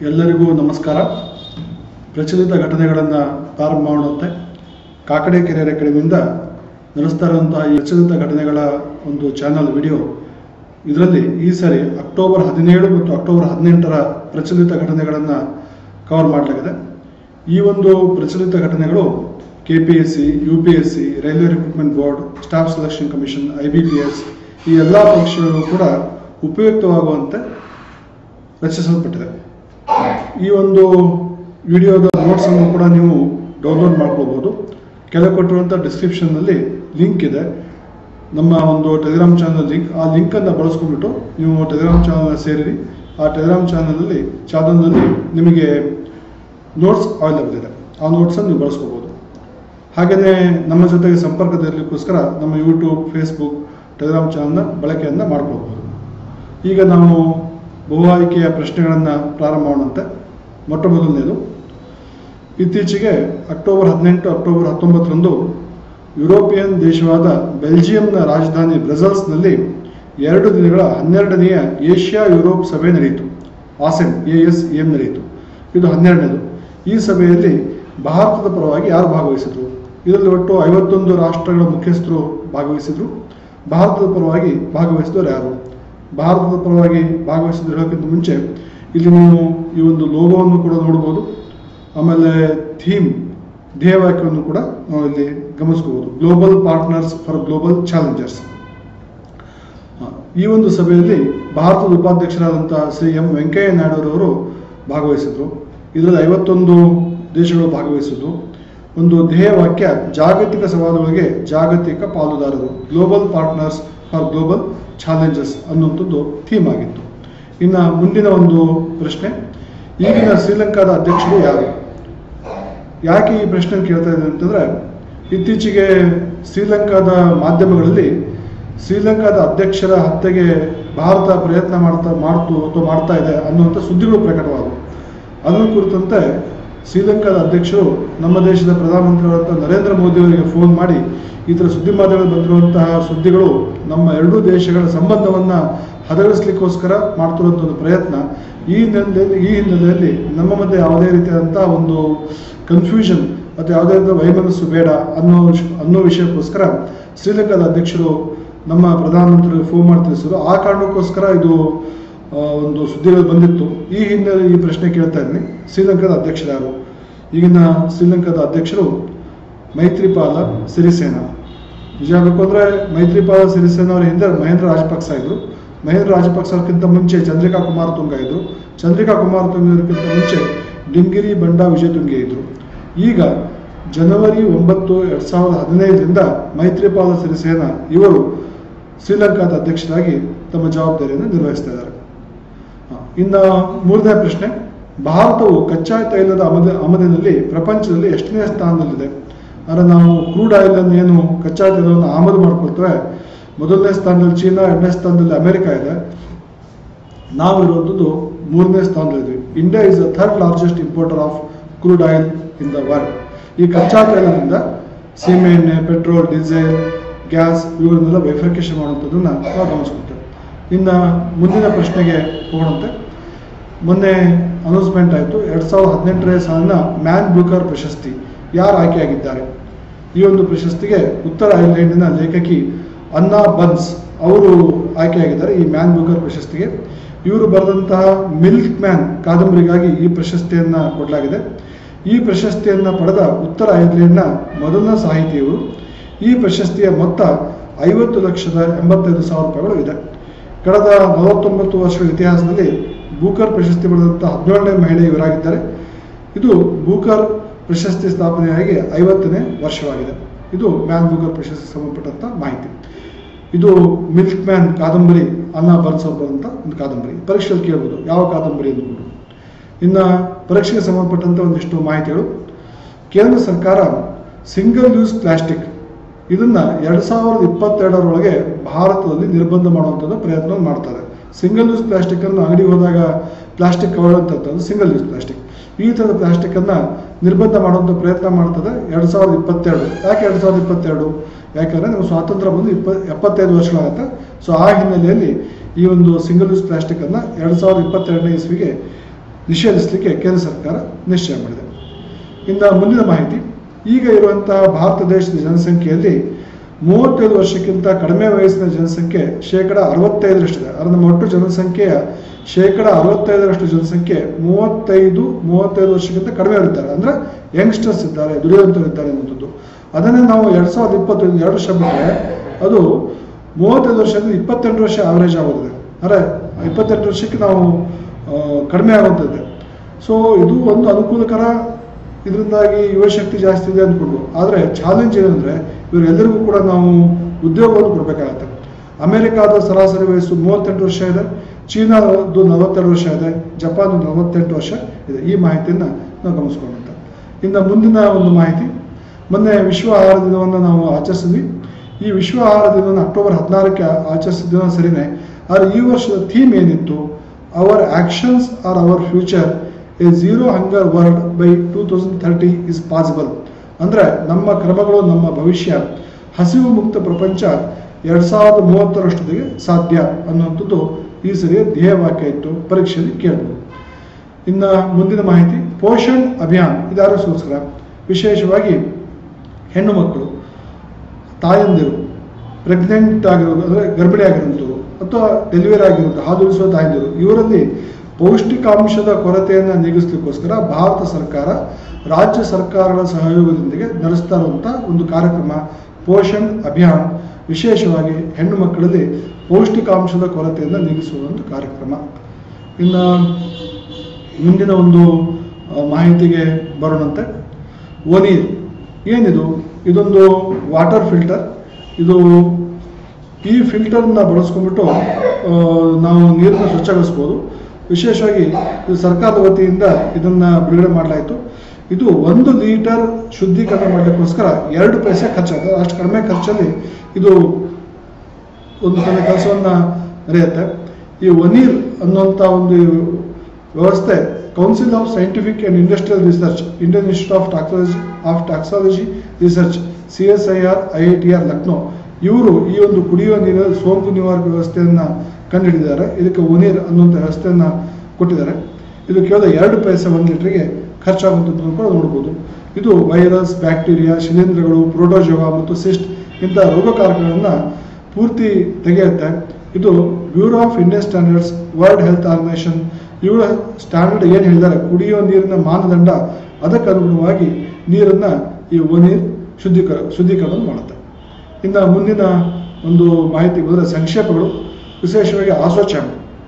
ಎಲ್ಲರಿಗೂ ನಮಸ್ಕಾರ ಪ್ರಚಲಿತ ಘಟನೆಗಳನ್ನು ಪ್ರಾರಂಭ ಮಾಡುತ್ತೆ ಕಾಕಡೆ ಕೆರೆ ಕಡೆಯಿಂದ ನಡೆಸ್ತಾ ಇರುವಂತಹ ಈ ಪ್ರಚಲಿತ ಘಟನೆಗಳ ಒಂದು ಚಾನಲ್ ವಿಡಿಯೋ ಇದರಲ್ಲಿ ಈ ಸಾರಿ ಅಕ್ಟೋಬರ್ ಹದಿನೇಳು ಮತ್ತು ಅಕ್ಟೋಬರ್ ಹದಿನೆಂಟರ ಪ್ರಚಲಿತ ಘಟನೆಗಳನ್ನು ಕವರ್ ಮಾಡಲಾಗಿದೆ ಈ ಒಂದು ಪ್ರಚಲಿತ ಘಟನೆಗಳು K P S C U P S C railway recruitment board staff selection commission I B P S ಈ ಎಲ್ಲ ಪರೀಕ್ಷೆಗಳು ಕೂಡ ಉಪಯುಕ್ತವಾಗುವಂತೆ ರಚಿಸಲ್ಪಟ್ಟಿದೆ ಈ ಒಂದು ವಿಡಿಯೋದ ನೋಟ್ಸನ್ನು ಕೂಡ ನೀವು ಡೌನ್ಲೋಡ್ ಮಾಡ್ಕೋಬೋದು ಕೆಳಗೆ ಕೊಟ್ಟಿರುವಂಥ ಡಿಸ್ಕ್ರಿಪ್ಷನ್ನಲ್ಲಿ ಲಿಂಕ್ ಇದೆ ನಮ್ಮ ಒಂದು ಟೆಲಿಗ್ರಾಮ್ ಚಾನಲ್ ಲಿಂಕ್ ಆ ಲಿಂಕನ್ನು ಬಳಸ್ಕೊಂಡ್ಬಿಟ್ಟು ನೀವು ಟೆಲಿಗ್ರಾಮ್ ಚಾನಲ್ನ ಸೇರಿರಿ ಆ ಟೆಲಿಗ್ರಾಮ್ ಚಾನಲಲ್ಲಿ ಚಾನಲ್ನಲ್ಲಿ ನಿಮಗೆ ನೋಟ್ಸ್ ಅವೈಲಬಲ್ ಇದೆ ಆ ನೋಟ್ಸನ್ನು ನೀವು ಬಳಸ್ಕೋಬೋದು ಹಾಗೆಯೇ ನಮ್ಮ ಜೊತೆಗೆ ಸಂಪರ್ಕದಲ್ಲಿಗೋಸ್ಕರ ನಮ್ಮ ಯೂಟ್ಯೂಬ್ ಫೇಸ್ಬುಕ್ ಟೆಲಿಗ್ರಾಮ್ ಚಾನಲ್ನ ಬಳಕೆಯನ್ನು ಮಾಡ್ಕೊಳ್ಬೋದು ಈಗ ನಾವು ಬಹು ಆಯ್ಕೆಯ ಪ್ರಶ್ನೆಗಳನ್ನು ಪ್ರಾರಂಭ ಮಾಡೋಣಂತೆ ಮೊಟ್ಟ ಮೊದಲನೇದು ಇತ್ತೀಚೆಗೆ ಅಕ್ಟೋಬರ್ ಹದಿನೆಂಟು ಅಕ್ಟೋಬರ್ ಹತ್ತೊಂಬತ್ತರಂದು ಯುರೋಪಿಯನ್ ದೇಶವಾದ ಬೆಲ್ಜಿಯಂನ ರಾಜಧಾನಿ ಬ್ರಸಲ್ಸ್ನಲ್ಲಿ ಎರಡು ದಿನಗಳ ಹನ್ನೆರಡನೆಯ ಏಷ್ಯಾ ಯುರೋಪ್ ಸಭೆ ನಡೆಯಿತು ಆಸೆಮ್ ಎ ಎಸ್ ಎಂ ನಡೆಯಿತು ಇದು ಹನ್ನೆರಡನೇದು ಈ ಸಭೆಯಲ್ಲಿ ಭಾರತದ ಪರವಾಗಿ ಯಾರು ಭಾಗವಹಿಸಿದ್ರು ಇದರಲ್ಲಿ ಒಟ್ಟು ಐವತ್ತೊಂದು ರಾಷ್ಟ್ರಗಳ ಮುಖ್ಯಸ್ಥರು ಭಾಗವಹಿಸಿದ್ರು ಭಾರತದ ಪರವಾಗಿ ಭಾಗವಹಿಸಿದವರು ಯಾರು ಭಾರತದ ಪರವಾಗಿ ಭಾಗವಹಿಸಿದ್ರು ಹೇಳೋಕ್ಕಿಂತ ಮುಂಚೆ ಇಲ್ಲಿ ನೀವು ಈ ಒಂದು ಲೋಗೋವನ್ನು ಕೂಡ ನೋಡ್ಬೋದು ಆಮೇಲೆ ಥೀಮ್ ಧ್ಯೇಯವಾಕ್ಯವನ್ನು ಕೂಡ ನಾವು ಇಲ್ಲಿ ಗಮನಿಸ್ಕೋಬೋದು global partners for global challengers ಈ ಒಂದು ಸಭೆಯಲ್ಲಿ ಭಾರತದ ಉಪಾಧ್ಯಕ್ಷರಾದಂತಹ ಶ್ರೀ ಎಂ ವೆಂಕಯ್ಯ ನಾಯ್ಡುರವರು ಭಾಗವಹಿಸಿದ್ರು ಇದರಲ್ಲಿ ಐವತ್ತೊಂದು ದೇಶಗಳು ಭಾಗವಹಿಸಿದ್ದು ಒಂದು ಧ್ಯೇಯವಾಕ್ಯ ಜಾಗತಿಕ ಸವಾಲುಗಳಿಗೆ ಜಾಗತಿಕ ಪಾಲುದಾರರು global partners for global challenges ಅನ್ನುವಂಥದ್ದು ಥೀಮ್ ಆಗಿತ್ತು ಇನ್ನು ಮುಂದಿನ ಒಂದು ಪ್ರಶ್ನೆ ಈಗಿನ ಶ್ರೀಲಂಕಾದ ಅಧ್ಯಕ್ಷರು ಯಾರು ಯಾಕೆ ಈ ಪ್ರಶ್ನೆ ಕೇಳ್ತಾ ಇದ್ದಾರೆ ಅಂತಂದ್ರೆ ಇತ್ತೀಚೆಗೆ ಶ್ರೀಲಂಕಾದ ಮಾಧ್ಯಮಗಳಲ್ಲಿ ಶ್ರೀಲಂಕಾದ ಅಧ್ಯಕ್ಷರ ಹತ್ಯೆಗೆ ಭಾರತ ಪ್ರಯತ್ನ ಮಾಡ್ತಾ ಮಾಡ್ತು ಅಥವಾ ಮಾಡ್ತಾ ಇದೆ ಅನ್ನುವಂಥ ಸುದ್ದಿಗಳು ಪ್ರಕಟವಾದವು ಅದರ ಕುರಿತಂತೆ ಶ್ರೀಲಂಕಾದ ಅಧ್ಯಕ್ಷರು ನಮ್ಮ ದೇಶದ ಪ್ರಧಾನಮಂತ್ರಿಗಳಾದಂಥ ನರೇಂದ್ರ ಮೋದಿ ಅವರಿಗೆ ಫೋನ್ ಮಾಡಿ ಈ ಥರ ಸುದ್ದಿ ಮಾಧ್ಯಮದಲ್ಲಿ ಬಂದಿರುವಂತಹ ಸುದ್ದಿಗಳು ನಮ್ಮ ಎರಡೂ ದೇಶಗಳ ಸಂಬಂಧವನ್ನು ಹದಗೆಡಿಸ್ಲಿಕ್ಕೋಸ್ಕರ ಮಾಡ್ತಿರುವಂಥ ಒಂದು ಪ್ರಯತ್ನ ಈ ಹಿನ್ನೆಲೆಯಲ್ಲಿ ಈ ಹಿನ್ನೆಲೆಯಲ್ಲಿ ನಮ್ಮ ಮಧ್ಯೆ ಯಾವುದೇ ರೀತಿಯಾದಂಥ ಒಂದು ಕನ್ಫ್ಯೂಷನ್ ಮತ್ತು ಯಾವುದೇ ರೀತಿಯ ವೈಮನಸ್ಸು ಬೇಡ ಅನ್ನೋ ವಿಷ- ಅನ್ನೋ ವಿಷಯಕ್ಕೋಸ್ಕರ ಶ್ರೀಲಂಕಾದ ಅಧ್ಯಕ್ಷರು ನಮ್ಮ ಪ್ರಧಾನಮಂತ್ರಿಗೆ ಫೋನ್ ಮಾಡಿ ತಿಳಿಸಿದ್ರು ಆ ಕಾರಣಕ್ಕೋಸ್ಕರ ಇದು ಆ, ಒಂದು ಸುದ್ದಿಗಳು ಬಂದಿತ್ತು ಈ ಹಿನ್ನೆಲೆ ಈ ಪ್ರಶ್ನೆ ಕೇಳ್ತಾ ಇದ್ದೀನಿ ಶ್ರೀಲಂಕಾದ ಅಧ್ಯಕ್ಷರು ಯಾರು ಈಗಿನ ಶ್ರೀಲಂಕಾದ ಅಧ್ಯಕ್ಷರು ಮೈತ್ರಿಪಾಲ ಸಿರಿಸೇನ ನಿಜ ಬೇಕು ಅಂದರೆ ಮೈತ್ರಿಪಾಲ ಸಿರಿಸೇನ ಅವರ ಹಿಂದೆ ಮಹೇಂದ್ರ ರಾಜಪಕ್ಸ ಇದ್ರು ಮಹೇಂದ್ರ ರಾಜಪಕ್ಸ ಅವ್ರಿಗಿಂತ ಮುಂಚೆ ಚಂದ್ರಿಕಾ ಕುಮಾರತುಂಗ ಇದ್ರು ಚಂದ್ರಿಕಾ ಕುಮಾರತುಂಗರಿಗಿಂತ ಮುಂಚೆ ಡಿಂಗಿರಿ ಬಂಡಾ ವಿಜಯತುಂಗೆ ಇದ್ರು ಈಗ ಜನವರಿ ಒಂಬತ್ತು ಎರಡು ಸಾವಿರದ ಹದಿನೈದರಿಂದ ಮೈತ್ರಿಪಾಲ ಸಿರಿಸೇನ ಇವರು ಶ್ರೀಲಂಕಾದ ಅಧ್ಯಕ್ಷರಾಗಿ ತಮ್ಮ ಜವಾಬ್ದಾರಿಯನ್ನು ನಿರ್ವಹಿಸ್ತಾ ಇದ್ದಾರೆ ಹ, ಇನ್ನು ಮೂರನೇ ಪ್ರಶ್ನೆ ಭಾರತವು ಕಚ್ಚಾ ತೈಲದ ಆಮದ ಆಮದಿನಲ್ಲಿ ಪ್ರಪಂಚದಲ್ಲಿ ಎಷ್ಟನೇ ಸ್ಥಾನದಲ್ಲಿದೆ ಅಂದರೆ ನಾವು ಕ್ರೂಡ್ ಆಯಿಲ್ ಅನ್ನು ಏನು ಕಚ್ಚಾ ತೈಲವನ್ನು ಆಮದು ಮಾಡ್ಕೊಳ್ತೇವೆ ಮೊದಲನೇ ಸ್ಥಾನದಲ್ಲಿ ಚೀನಾ ಎರಡನೇ ಸ್ಥಾನದಲ್ಲಿ ಅಮೆರಿಕ ಇದೆ ನಾವು ಇರುವಂಥದ್ದು ಮೂರನೇ ಸ್ಥಾನದಲ್ಲಿದ್ವಿ India is the third largest importer of crude oil in the world ಈ ಕಚ್ಚಾ ತೈಲದಿಂದ ಸೀಮೆ ಎಣ್ಣೆ ಪೆಟ್ರೋಲ್ ಡೀಸೆಲ್ ಗ್ಯಾಸ್ ಇವುಗಳನ್ನೆಲ್ಲ ಬೈಫರ್ಕೇಶನ್ ಮಾಡುವಂಥದ್ದನ್ನು ನಾವು ಗಮನಿಸ್ಕೊಳ್ತೇವೆ ಇನ್ನು ಮುಂದಿನ ಪ್ರಶ್ನೆಗೆ ಹೋಗೋಣಂತೆ ಮೊನ್ನೆ ಅನೌನ್ಸ್ಮೆಂಟ್ ಆಯಿತು ಎರಡು ಸಾವಿರದ ಹದಿನೆಂಟನೇ ಸಾಲಿನ ಮ್ಯಾನ್ ಬೂಕರ್ ಪ್ರಶಸ್ತಿ ಯಾರು ಆಯ್ಕೆಯಾಗಿದ್ದಾರೆ ಈ ಒಂದು ಪ್ರಶಸ್ತಿಗೆ ಉತ್ತರ ಐರ್ಲೆಂಡಿನ ಲೇಖಕಿ ಅನ್ನಾ ಬನ್ಸ್ ಅವರು ಆಯ್ಕೆಯಾಗಿದ್ದಾರೆ ಈ ಮ್ಯಾನ್ ಬೂಕರ್ ಪ್ರಶಸ್ತಿಗೆ ಇವರು ಬರೆದಂತಹ ಮಿಲ್ಕ್ ಮ್ಯಾನ್ ಕಾದಂಬರಿಗಾಗಿ ಈ ಪ್ರಶಸ್ತಿಯನ್ನು ಕೊಡಲಾಗಿದೆ ಈ ಪ್ರಶಸ್ತಿಯನ್ನು ಪಡೆದ ಉತ್ತರ ಐರ್ಲೆಂಡ್ನ ಮೊದಲನೇ ಸಾಹಿತಿ ಇವರು ಈ ಪ್ರಶಸ್ತಿಯ ಮೊತ್ತ ಐವತ್ತು ಲಕ್ಷದ ಎಂಬತ್ತೈದು ಸಾವಿರ ರೂಪಾಯಿಗಳು ಇದೆ ಕಳೆದ ನಲವತ್ತೊಂಬತ್ತು ವರ್ಷಗಳ ಇತಿಹಾಸದಲ್ಲಿ ಬೂಕರ್ ಪ್ರಶಸ್ತಿ ಪಡೆದಂಥ ಹದಿನೇಳನೇ ಮಹಿಳೆ ಇವರಾಗಿದ್ದಾರೆ ಇದು ಬೂಕರ್ ಪ್ರಶಸ್ತಿ ಸ್ಥಾಪನೆಯಾಗಿ ಐವತ್ತನೇ ವರ್ಷವಾಗಿದೆ ಇದು ಮ್ಯಾನ್ ಬೂಕರ್ ಪ್ರಶಸ್ತಿ ಸಂಬಂಧಪಟ್ಟಂಥ ಮಾಹಿತಿ ಇದು ಮಿಲ್ಕ್ ಮ್ಯಾನ್ ಕಾದಂಬರಿ ಅನ್ನಾ ಬರ್ನ್ಸ್ ಅವ್ರು ಬರೆದಂಥ ಒಂದು ಕಾದಂಬರಿ ಪರೀಕ್ಷೆಯಲ್ಲಿ ಕೇಳ್ಬೋದು ಯಾವ ಕಾದಂಬರಿ ಅಂದ್ಬಿಟ್ಟು ಇನ್ನು ಪರೀಕ್ಷೆಗೆ ಸಂಬಂಧಪಟ್ಟಂಥ ಒಂದಿಷ್ಟು ಮಾಹಿತಿಗಳು ಕೇಂದ್ರ ಸರ್ಕಾರ ಸಿಂಗಲ್ ಯೂಸ್ ಪ್ಲಾಸ್ಟಿಕ್ ಇದನ್ನ ಎರಡ್ ಸಾವಿರದ ಇಪ್ಪತ್ತೆರಡರೊಳಗೆ ಭಾರತದಲ್ಲಿ ನಿರ್ಬಂಧ ಮಾಡುವಂಥದ್ದು ಪ್ರಯತ್ನ ಮಾಡ್ತಾರೆ ಸಿಂಗಲ್ ಯೂಸ್ ಪ್ಲಾಸ್ಟಿಕ್ ಅನ್ನು ಅಂಗಡಿಗೆ ಹೋದಾಗ ಪ್ಲಾಸ್ಟಿಕ್ ಕವರ್ ಅಂತ ಇರ್ತದೆ ಸಿಂಗಲ್ ಯೂಸ್ ಪ್ಲಾಸ್ಟಿಕ್ ಈ ಥರದ ಪ್ಲಾಸ್ಟಿಕ್ ಅನ್ನ ನಿರ್ಬಂಧ ಮಾಡುವಂಥ ಪ್ರಯತ್ನ ಮಾಡ್ತದೆ ಎರಡ್ ಸಾವಿರದ ಇಪ್ಪತ್ತೆರಡು ಯಾಕೆ ಎರಡ್ ಸಾವಿರದ ಇಪ್ಪತ್ತೆರಡು ಯಾಕಂದ್ರೆ ನಾವು ಸ್ವಾತಂತ್ರ್ಯ ಬಂದು ಇಪ್ಪ ಎಪ್ಪತ್ತೈದು ವರ್ಷಗಳಾಗುತ್ತೆ ಸೊ ಆ ಹಿನ್ನೆಲೆಯಲ್ಲಿ ಈ ಒಂದು ಸಿಂಗಲ್ ಯೂಸ್ ಪ್ಲಾಸ್ಟಿಕ್ ಅನ್ನ ಎರಡ್ ಸಾವಿರದ ಇಪ್ಪತ್ತೆರಡನೇ ಇಸ್ವಿಗೆ ನಿಷೇಧಿಸಲಿಕ್ಕೆ ಕೇಂದ್ರ ಸರ್ಕಾರ ನಿಶ್ಚಯ ಮಾಡಿದೆ ಇನ್ನು ಮುಂದಿನ ಮಾಹಿತಿ ಈಗ ಇರುವಂತಹ ಭಾರತ ದೇಶದ ಜನಸಂಖ್ಯೆಯಲ್ಲಿ ಮೂವತ್ತೈದು ವರ್ಷಕ್ಕಿಂತ ಕಡಿಮೆ ವಯಸ್ಸಿನ ಜನಸಂಖ್ಯೆ ಶೇಕಡ ಅರವತ್ತೈದರಷ್ಟಿದೆ ಅಂದರೆ ನಮ್ಮ ಒಟ್ಟು ಜನಸಂಖ್ಯೆಯ ಶೇಕಡ ಅರವತ್ತೈದರಷ್ಟು ಜನಸಂಖ್ಯೆ ಮೂವತ್ತೈದು ಮೂವತ್ತೈದು ವರ್ಷಕ್ಕಿಂತ ಕಡಿಮೆ ಇರ್ತಾರೆ ಅಂದರೆ ಯಂಗ್ಸ್ಟರ್ಸ್ ಇದ್ದಾರೆ ದುಡಿಯುವಂಥವ್ರು ಇದ್ದಾರೆ ಅನ್ನುವಂಥದ್ದು ಅದನ್ನೇ ನಾವು ಎರಡು ಸಾವಿರದ ಇಪ್ಪತ್ತೈದು ಎರಡು ವರ್ಷ ಬಿಟ್ಟರೆ ಅದು ಮೂವತ್ತೈದು ವರ್ಷದಿಂದ ಇಪ್ಪತ್ತೆಂಟು ವರ್ಷ ಆವರೇಜ್ ಆಗೋದಿದೆ ಅಂದರೆ ಇಪ್ಪತ್ತೆಂಟು ವರ್ಷಕ್ಕೆ ನಾವು ಆ, ಕಡಿಮೆ ಆಗುತ್ತದೆ ಸೊ ಇದು ಒಂದು ಅನುಕೂಲಕರ ಇದರಿಂದಾಗಿ ಯುವಶಕ್ತಿ ಜಾಸ್ತಿ ಇದೆ ಅಂದ್ಕೊಂಡು ಆದರೆ ಚಾಲೆಂಜ್ ಏನಂದರೆ ಇವರೆಲ್ಲರಿಗೂ ಕೂಡ ನಾವು ಉದ್ಯೋಗವನ್ನು ಕೊಡಬೇಕಾಗತ್ತೆ ಅಮೆರಿಕಾದ ಸರಾಸರಿ ವಯಸ್ಸು ಮೂವತ್ತೆಂಟು ವರ್ಷ ಇದೆ ಚೀನಾದು ನಲವತ್ತೆರಡು ವರ್ಷ ಇದೆ ಜಪಾನ್ ನಲವತ್ತೆಂಟು ವರ್ಷ ಇದೆ ಈ ಮಾಹಿತಿಯನ್ನು ನಾವು ಗಮನಿಸ್ಕೊಂಡಂತ ಇನ್ನು ಮುಂದಿನ ಒಂದು ಮಾಹಿತಿ ಮೊನ್ನೆ ವಿಶ್ವ ಆಹಾರ ದಿನವನ್ನು ನಾವು ಆಚರಿಸಿದ್ವಿ ಈ ವಿಶ್ವ ಆಹಾರ ದಿನವನ್ನು ಅಕ್ಟೋಬರ್ ಹದಿನಾರಕ್ಕೆ ಆಚರಿಸಿದ ಸರಿನೇ ಆದರೆ ಈ ವರ್ಷದ ಥೀಮ್ ಏನಿತ್ತು our actions are our future a zero hunger world by two thousand thirty is possible ಅಂದರೆ ನಮ್ಮ ಕ್ರಮಗಳು ನಮ್ಮ ಭವಿಷ್ಯ ಹಸಿವು ಮುಕ್ತ ಪ್ರಪಂಚ ಎರಡು ಸಾವಿರದ ಮೂವತ್ತರಷ್ಟೊತ್ತಿಗೆ ಸಾಧ್ಯ ಅನ್ನುವಂಥದ್ದು ಈ ಸರಿಯ ಧ್ಯೇಯವಾಕ್ಯ ಇತ್ತು ಪರೀಕ್ಷೆಯಲ್ಲಿ ಕೇಳಬಹುದು ಇನ್ನು ಮುಂದಿನ ಮಾಹಿತಿ ಪೋಷಣ್ ಅಭಿಯಾನ್ ಇದಾರಗೋಸ್ಕರ ವಿಶೇಷವಾಗಿ ಹೆಣ್ಣು ಮಕ್ಕಳು ತಾಯಂದಿರು ಪ್ರೆಗ್ನೆಂಟ್ ಆಗಿರೋದು ಅಂದರೆ ಗರ್ಭಿಣಿ ಆಗಿರುವಂಥವ್ರು ಅಥವಾ ಡೆಲಿವರಿ ಆಗಿರುವಂಥ ಹಾದುಳಿಸುವ ತಾಯಂದಿರು ಇವರಲ್ಲಿ ಪೌಷ್ಟಿಕಾಂಶದ ಕೊರತೆಯನ್ನು ನೀಗಿಸಲಿಕ್ಕೋಸ್ಕರ ಭಾರತ ಸರ್ಕಾರ ರಾಜ್ಯ ಸರ್ಕಾರಗಳ ಸಹಯೋಗದೊಂದಿಗೆ ನಡೆಸ್ತಾ ಇರುವಂಥ ಒಂದು ಕಾರ್ಯಕ್ರಮ ಪೋಷಣ್ ಅಭಿಯಾನ್ ವಿಶೇಷವಾಗಿ ಹೆಣ್ಣು ಮಕ್ಕಳಲ್ಲಿ ಪೌಷ್ಟಿಕಾಂಶದ ಕೊರತೆಯನ್ನು ನೀಗಿಸುವ ಒಂದು ಕಾರ್ಯಕ್ರಮ ಇನ್ನು ಮುಂದಿನ ಒಂದು ಆ, ಮಾಹಿತಿಗೆ ಬರೋಣಂತೆ ಒನೀರ್ ಏನಿದು ಇದೊಂದು ವಾಟರ್ ಫಿಲ್ಟರ್ ಇದು ಈ ಫಿಲ್ಟರ್ನ ಬಳಸ್ಕೊಂಡ್ಬಿಟ್ಟು ಆ, ನಾವು ನೀರನ್ನು ಸ್ವಚ್ಛಗೊಳಿಸ್ಬೋದು ವಿಶೇಷವಾಗಿ ಇದು ಸರ್ಕಾರದ ವತಿಯಿಂದ ಇದನ್ನು ಬಿಡುಗಡೆ ಮಾಡಲಾಯಿತು ಇದು ಒಂದು ಲೀಟರ್ ಶುದ್ಧೀಕರಣ ಮಾಡಲಿಕ್ಕೋಸ್ಕರ ಎರಡು ಪೈಸೆ ಖರ್ಚಾಗುತ್ತೆ ಅಷ್ಟು ಕಡಿಮೆ ಖರ್ಚಲ್ಲಿ ಇದು ಒಂದು ತನ್ನ ಕೆಲಸವನ್ನು ನಡೆಯುತ್ತೆ ಈ ಒನೀರ್ ಅನ್ನುವಂಥ ಒಂದು ವ್ಯವಸ್ಥೆ council of scientific and industrial research Indian institute of toxicology of toxicology research C S I R I I T R Lucknow ಇವರು ಈ ಒಂದು ಕುಡಿಯುವ ನೀರಿನ ಸೋಂಕು ನಿವಾರಕ ವ್ಯವಸ್ಥೆಯನ್ನು ಕಂಡುಹಿಡಿದಿದ್ದಾರೆ ಇದಕ್ಕೆ ಒನೀರ್ ಅನ್ನುವಂಥ ವ್ಯವಸ್ಥೆಯನ್ನು ಕೊಟ್ಟಿದ್ದಾರೆ ಇದು ಕೇವಲ ಎರಡು ಪೈಸೆ ಒಂದು ಲೀಟ್ರಿಗೆ ಖರ್ಚಾಗುವಂಥದ್ದನ್ನು ಕೂಡ ನೋಡ್ಬೋದು ಇದು ವೈರಸ್ ಬ್ಯಾಕ್ಟೀರಿಯಾ ಶಿಲೀಂಧ್ರಗಳು ಪ್ರೋಟೋಜೋವಾ ಮತ್ತು ಸಿಸ್ಟ್ ಇಂಥ ರೋಗಕಾರಕಗಳನ್ನು ಪೂರ್ತಿ ತೆಗೆಯುತ್ತೆ ಇದು bureau of Indian standards world health organisation ಇವರ ಸ್ಟ್ಯಾಂಡರ್ಡ್ ಏನು ಹೇಳಿದ್ದಾರೆ ಕುಡಿಯುವ ನೀರಿನ ಮಾನದಂಡ ಅದಕ್ಕೆ ಅನುಗುಣವಾಗಿ ನೀರನ್ನು ಈ ಒನೀರ್ ಶುದ್ಧೀಕರ ಶುದ್ಧೀಕರಣ ಮಾಡುತ್ತೆ ಇನ್ನು ಮುಂದಿನ ಒಂದು ಮಾಹಿತಿ ಬಂದರೆ ಸಂಕ್ಷೇಪಗಳು ವಿಶೇಷವಾಗಿ ASSOCHAM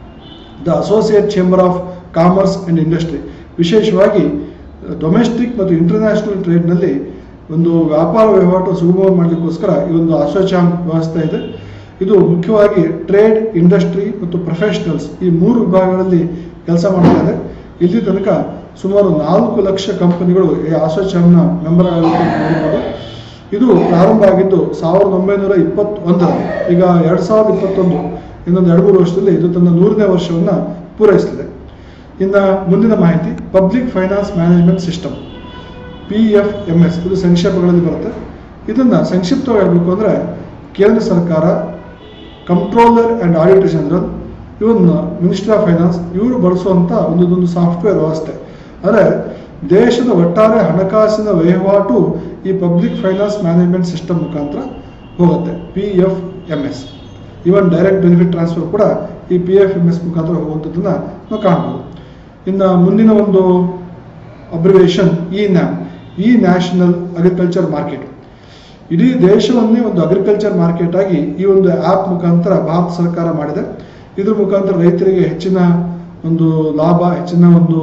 the associate chamber of commerce and industry ವಿಶೇಷವಾಗಿ ಡೊಮೆಸ್ಟಿಕ್ ಮತ್ತು ಇಂಟರ್ನ್ಯಾಷನಲ್ ಟ್ರೇಡ್ನಲ್ಲಿ ಒಂದು ವ್ಯಾಪಾರ ವಹಿವಾಟು ಸುಗಮ ಮಾಡಲಿಕ್ಕೋಸ್ಕರ ಈ ಒಂದು ಅಸೋಚಾಮ್ ವ್ಯವಸ್ಥೆ ಇದೆ ಇದು ಮುಖ್ಯವಾಗಿ ಟ್ರೇಡ್ ಇಂಡಸ್ಟ್ರಿ ಮತ್ತು ಪ್ರೊಫೆಷನಲ್ಸ್ ಈ ಮೂರು ವಿಭಾಗಗಳಲ್ಲಿ ಕೆಲಸ ಮಾಡ್ತಾ ಇದೆ ಇಲ್ಲಿ ತನಕ ಸುಮಾರು ನಾಲ್ಕು ಲಕ್ಷ ಕಂಪನಿಗಳು ಈ ಅಸೋಚಾಮ್ನ ಮೆಂಬರ್ ಆಗಲಿಕ್ಕೆ ನೋಡ್ಬೋದು ಇದು ಪ್ರಾರಂಭ ಆಗಿದ್ದು ಸಾವಿರದ ಒಂಬೈನೂರ ಇಪ್ಪತ್ತೊಂದರಲ್ಲಿ ಈಗ ಎರಡು ಸಾವಿರದ ಇಪ್ಪತ್ತೊಂದು ಇನ್ನೊಂದು ಎರಡು ಮೂರು ವರ್ಷದಲ್ಲಿ ಇದು ತನ್ನ ನೂರನೇ ವರ್ಷವನ್ನು ಪೂರೈಸಲಿದೆ ಇನ್ನು ಮುಂದಿನ ಮಾಹಿತಿ public finance management system P F M S ಇದು ಸಂಕ್ಷೇಪಗಳಲ್ಲಿ ಬರುತ್ತೆ ಇದನ್ನು ಸಂಕ್ಷಿಪ್ತವಾಗಿ ಹೇಳಬೇಕು ಅಂದರೆ ಕೇಂದ್ರ ಸರ್ಕಾರ ಕಂಟ್ರೋಲರ್ ಆ್ಯಂಡ್ ಆಡಿಟರ್ ಜನರಲ್ ಇವನ್ನ ಮಿನಿಸ್ಟ್ರಿ ಆಫ್ ಫೈನಾನ್ಸ್ ಇವರು ಬಳಸುವಂಥ ಒಂದು ಇದೊಂದು ಸಾಫ್ಟ್ವೇರ್ ವ್ಯವಸ್ಥೆ ಅಂದರೆ ದೇಶದ ಒಟ್ಟಾರೆ ಹಣಕಾಸಿನ ವಹಿವಾಟು ಈ ಪಬ್ಲಿಕ್ ಫೈನಾನ್ಸ್ ಮ್ಯಾನೇಜ್ಮೆಂಟ್ ಸಿಸ್ಟಮ್ ಮುಖಾಂತರ ಹೋಗುತ್ತೆ P F M S even direct benefit transfer ಕೂಡ ಈ ಪಿ ಎಫ್ ಎಮ್ ಎಸ್ ಮುಖಾಂತರ ಹೋಗುವಂಥದ್ದನ್ನು ನಾವು ಕಾಣ್ಬೋದು ಇನ್ನು ಮುಂದಿನ ಒಂದು abbreviation e NAM e national agriculture market ಇಡೀ ದೇಶವನ್ನೇ ಒಂದು ಅಗ್ರಿಕಲ್ಚರ್ ಮಾರ್ಕೆಟ್ ಆಗಿ ಈ ಒಂದು ಆ್ಯಪ್ ಮುಖಾಂತರ ಭಾರತ ಸರ್ಕಾರ ಮಾಡಿದೆ ಇದ್ರ ಮುಖಾಂತರ ರೈತರಿಗೆ ಹೆಚ್ಚಿನ ಒಂದು ಲಾಭ ಹೆಚ್ಚಿನ ಒಂದು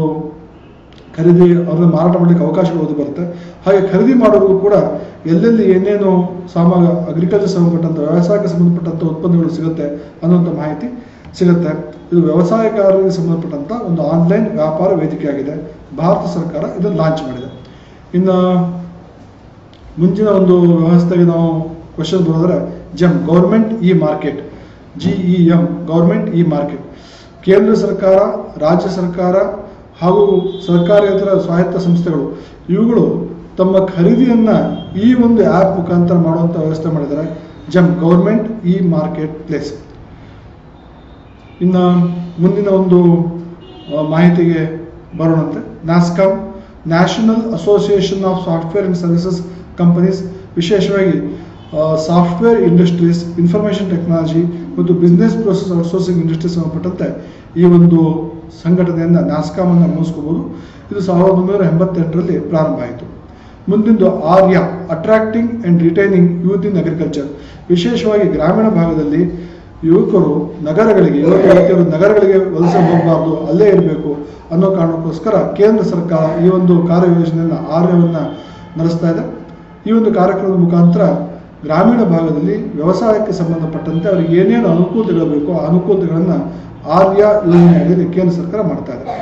ಖರೀದಿ ಅವ್ರನ್ನ ಮಾರಾಟ ಮಾಡಲಿಕ್ಕೆ ಅವಕಾಶಗಳು ಒದಗಿ ಬರುತ್ತೆ ಹಾಗೆ ಖರೀದಿ ಮಾಡೋರಿಗೂ ಕೂಡ ಎಲ್ಲೆಲ್ಲಿ ಏನೇನು ಸಾಮಾ ಅಗ್ರಿಕಲ್ಚರ್ ಸಂಬಂಧಪಟ್ಟಂಥ ವ್ಯವಸಾಯಕ್ಕೆ ಸಂಬಂಧಪಟ್ಟಂಥ ಉತ್ಪನ್ನಗಳು ಸಿಗುತ್ತೆ ಅನ್ನುವಂಥ ಮಾಹಿತಿ ಸಿಗುತ್ತೆ ಇದು ವ್ಯವಸಾಯಗಾರರಿಗೆ ಸಂಬಂಧಪಟ್ಟಂಥ ಒಂದು ಆನ್ಲೈನ್ ವ್ಯಾಪಾರ ವೇದಿಕೆಯಾಗಿದೆ ಭಾರತ ಸರ್ಕಾರ ಇದನ್ನು ಲಾಂಚ್ ಮಾಡಿದೆ ಇನ್ನು ಮುಂಚಿನ ಒಂದು ವ್ಯವಸ್ಥೆಗೆ ನಾವು ಕ್ವಶನ್ ಬರೋದ್ರೆ GeM government e market G E M government e market ಕೇಂದ್ರ ಸರ್ಕಾರ ರಾಜ್ಯ ಸರ್ಕಾರ ಹಾಗೂ ಸರ್ಕಾರೇತರ ಸ್ವಾಯತ್ತ ಸಂಸ್ಥೆಗಳು ಇವುಗಳು ತಮ್ಮ ಖರೀದಿಯನ್ನು ಈ ಒಂದು ಆ್ಯಪ್ ಮುಖಾಂತರ ಮಾಡುವಂಥ ವ್ಯವಸ್ಥೆ ಮಾಡಿದ್ದಾರೆ GeM government e market place ಇನ್ನು ಮುಂದಿನ ಒಂದು ಆ, ಮಾಹಿತಿಗೆ ಬರೋಣಂತೆ NASSCOM national association of software and services companies ವಿಶೇಷವಾಗಿ ಸಾಫ್ಟ್ವೇರ್ ಇಂಡಸ್ಟ್ರೀಸ್ ಇನ್ಫಾರ್ಮೇಷನ್ ಟೆಕ್ನಾಲಜಿ ಮತ್ತು ಬಿಸ್ನೆಸ್ ಪ್ರೊಸೆಸ್ ಔಟ್ಸೋರ್ಸಿಂಗ್ ಇಂಡಸ್ಟ್ರೀಸ್ ಸಂಬಂಧಪಟ್ಟಂತೆ ಈ ಒಂದು ಸಂಘಟನೆಯಿಂದ ನ್ಯಾಸ್ಕಾಮನ್ನು ಗಮನಿಸ್ಕೋಬೋದು ಇದು ಸಾವಿರದ ಒಂಬೈನೂರ ಎಂಬತ್ತೆಂಟರಲ್ಲಿ ಪ್ರಾರಂಭ ಆಯಿತು ಮುಂದಿಂದು ARYA attracting and retaining youth in agriculture ವಿಶೇಷವಾಗಿ ಗ್ರಾಮೀಣ ಭಾಗದಲ್ಲಿ ಯುವಕರು ನಗರಗಳಿಗೆ ಯುವಕ ಯುವತಿಯರು ನಗರಗಳಿಗೆ ವಲಸೆ ಹೋಗಬಾರ್ದು ಅಲ್ಲೇ ಇರಬೇಕು ಅನ್ನೋ ಕಾರಣಕ್ಕೋಸ್ಕರ ಕೇಂದ್ರ ಸರ್ಕಾರ ಈ ಒಂದು ಕಾರ್ಯಯೋಜನೆಯನ್ನು ಆರ್ಯವನ್ನು ನಡೆಸ್ತಾ ಇದೆ ಈ ಒಂದು ಕಾರ್ಯಕ್ರಮದ ಮುಖಾಂತರ ಗ್ರಾಮೀಣ ಭಾಗದಲ್ಲಿ ವ್ಯವಸಾಯಕ್ಕೆ ಸಂಬಂಧಪಟ್ಟಂತೆ ಅವರಿಗೆ ಏನೇನು ಅನುಕೂಲತೆಗಳು ಬೇಕೋ ಆ ಅನುಕೂಲತೆಗಳನ್ನು ಆರ್ಯ ಯೋಜನೆಯಲ್ಲಿ ಕೇಂದ್ರ ಸರ್ಕಾರ ಮಾಡ್ತಾ ಇದೆ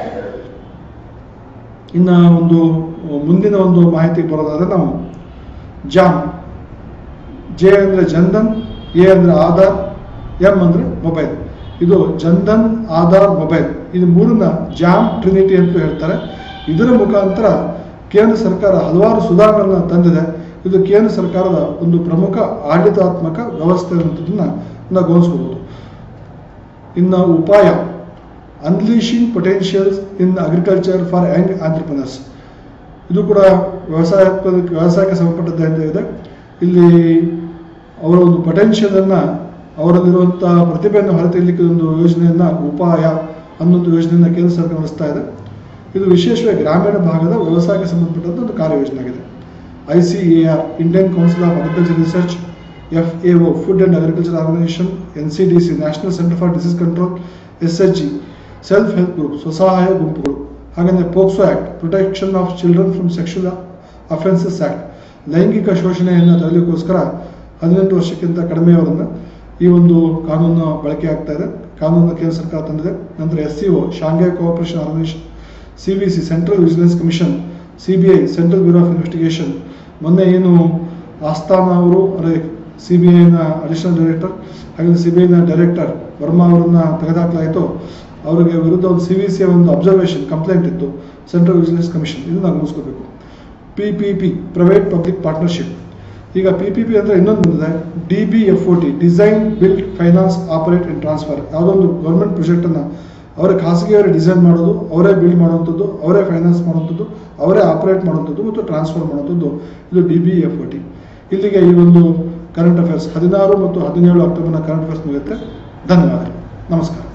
ಇನ್ನು ಒಂದು ಮುಂದಿನ ಒಂದು ಮಾಹಿತಿ ಬರೋದಾದ್ರೆ ನಾವು ಜಾಮ್ ಜೆ ಅಂದರೆ ಜನ್ಧನ್ ಎ ಅಂದರೆ ಆಧಾರ್ ಎಂ ಅಂದರೆ ಮೊಬೈಲ್ ಇದು ಜನ್ಧನ್ ಆಧಾರ್ ಮೊಬೈಲ್ ಇದು ಮೂರನ್ನ ಜಾಮ್ ಟ್ರಿನಿಟಿ ಅಂತ ಹೇಳ್ತಾರೆ ಇದರ ಮುಖಾಂತರ ಕೇಂದ್ರ ಸರ್ಕಾರ ಹಲವಾರು ಸುಧಾರಣೆಗಳನ್ನ ತಂದಿದೆ ಇದು ಕೇಂದ್ರ ಸರ್ಕಾರದ ಒಂದು ಪ್ರಮುಖ ಆಡಳಿತಾತ್ಮಕ ವ್ಯವಸ್ಥೆ ಅನ್ನೋದನ್ನ ನಾವು ಗಮನಿಸ್ಕೋಬಹುದು ಇನ್ನು ಉಪಾಯ unleashing potentials in agriculture for young entrepreneurs ಇದು ಕೂಡ ವ್ಯವಸಾಯ ವ್ಯವಸಾಯಕ್ಕೆ ಸಂಬಂಧಪಟ್ಟದ್ದೇ ಅಂತ ಇದೆ ಇಲ್ಲಿ ಅವರ ಒಂದು ಪೊಟೆನ್ಷಿಯಲನ್ನು ಅವರಲ್ಲಿರುವಂಥ ಪ್ರತಿಭೆಯನ್ನು ಹೊರತೆಗೆಯಲಿಕ್ಕೆ ಒಂದು ಯೋಜನೆಯನ್ನು ಉಪಾಯ ಅನ್ನೊಂದು ಯೋಜನೆಯನ್ನು ಕೇಂದ್ರ ಸರ್ಕಾರ ನಡೆಸ್ತಾ ಇದೆ ಇದು ವಿಶೇಷವಾಗಿ ಗ್ರಾಮೀಣ ಭಾಗದ ವ್ಯವಸಾಯಕ್ಕೆ ಸಂಬಂಧಪಟ್ಟಂಥ ಒಂದು ಕಾರ್ಯಯೋಜನೆ ಆಗಿದೆ I C A R Indian council of agriculture research F A O food and agriculture organisation N C D C national centre for disease control S H G self help group ಸ್ವಸಹಾಯ ಗುಂಪುಗಳು ಹಾಗೆಯೇ POCSO act protection of children from sexual offences act ಲೈಂಗಿಕ ಶೋಷಣೆಯನ್ನು ತಡೆಯಲಿಕ್ಕೋಸ್ಕರ ಹದಿನೆಂಟು ವರ್ಷಕ್ಕಿಂತ ಕಡಿಮೆಯವರನ್ನು ಈ ಒಂದು ಕಾನೂನು ಬಳಕೆ ಆಗ್ತಾ ಇದೆ ಕಾನೂನನ್ನು ಕೇಂದ್ರ ಸರ್ಕಾರ ತಂದಿದೆ ನಂತರ S C O Shanghai cooperation organisation C B C central vigilance commission C B I central bureau of investigation ಮೊನ್ನೆ ಏನು ಆಸ್ಥಾನ ಅವರು ಅಂದರೆ ಸಿ ಬಿ ಐನ ಅಡಿಷನಲ್ ಡೈರೆಕ್ಟರ್ ಹಾಗೆ ಸಿ ಬಿ ಐನ ಡೈರೆಕ್ಟರ್ ವರ್ಮಾ ಅವರನ್ನ ತೆಗೆದುಹಾಕಲಾಯಿತು ಅವರಿಗೆ ವಿರುದ್ಧ ಒಂದು ಸಿ ವಿ ಸಿಯ ಒಂದು ಅಬ್ಸರ್ವೇಷನ್ ಕಂಪ್ಲೇಂಟ್ ಇತ್ತು ಸೆಂಟ್ರಲ್ ವಿಜಿಲೆನ್ಸ್ ಕಮಿಷನ್ ಇದನ್ನು ನಾವು ಗಮನಿಸ್ಕೋಬೇಕು P P P private public partnership ಈಗ ಪಿ ಪಿ ಪಿ ಅಂದರೆ ಇನ್ನೊಂದು ಬಂದಿದೆ D B F O T design build finance operate and transfer ಯಾವುದೋ ಒಂದು ಗೌರ್ಮೆಂಟ್ ಪ್ರಾಜೆಕ್ಟನ್ನು ಅವರೇ ಖಾಸಗಿಯವರೇ ಡಿಸೈನ್ ಮಾಡೋದು ಅವರೇ ಬಿಲ್ಡ್ ಮಾಡುವಂಥದ್ದು ಅವರೇ ಫೈನಾನ್ಸ್ ಮಾಡುವಂಥದ್ದು ಅವರೇ ಆಪರೇಟ್ ಮಾಡುವಂಥದ್ದು ಮತ್ತು ಟ್ರಾನ್ಸ್ಫರ್ ಮಾಡುವಂಥದ್ದು ಇದು D B F O T ಇಲ್ಲಿಗೆ ಈ ಒಂದು ಕರೆಂಟ್ ಅಫೇರ್ಸ್ ಹದಿನಾರು ಮತ್ತು ಹದಿನೇಳು ಅಕ್ಟೋಬರ್ನ ಕರೆಂಟ್ ಅಫೇರ್ಸ್ ಮುಗಿಯುತ್ತೆ ಧನ್ಯವಾದಗಳು ನಮಸ್ಕಾರ